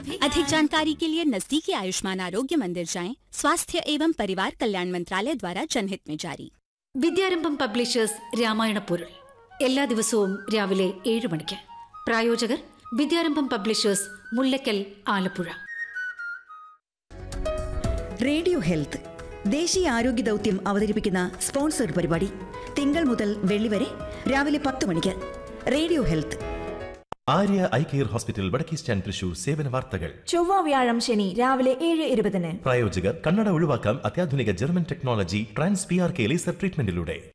अधिक जानकारी के लिए नजदीकी आयुष्मान आरोग्य मंदिर जाएं स्वास्थ्य एवं परिवार कल्याण मंत्रालय द्वारा जनहित में जारी വിദ്യാരംഭം പബ്ലിഷേഴ്സ് രാമായണ പൊരുൾ എല്ലാ ദിവസവും രാവിലെ ഏഴ് മണിക്ക് പ്രായോജകർ Vidyarambham publishers Mullakkal Alappuzha radio health ദേശീയ ആരോഗ്യ ദൗത്യം അവതരിപ്പിക്കുന്ന സ്പോൺസർഡ് പരിപാടി തിങ്കൾ മുതൽ വെള്ളി വരെ രാവിലെ പത്ത് മണിക്ക് radio health Arya eye care hospital വടക്കേ സ്റ്റാൻഡ് തൃശൂർ സേവന വാർത്തകൾ ചൊവ്വ വ്യാഴം ശനി രാവിലെ ഏഴ് ഇരുപതിന് പ്രായോജകർ കണ്ണട ഒഴിവാക്കാം അത്യാധുനിക German technology trans P R K laser ട്രീറ്റ്മെന്റിലൂടെ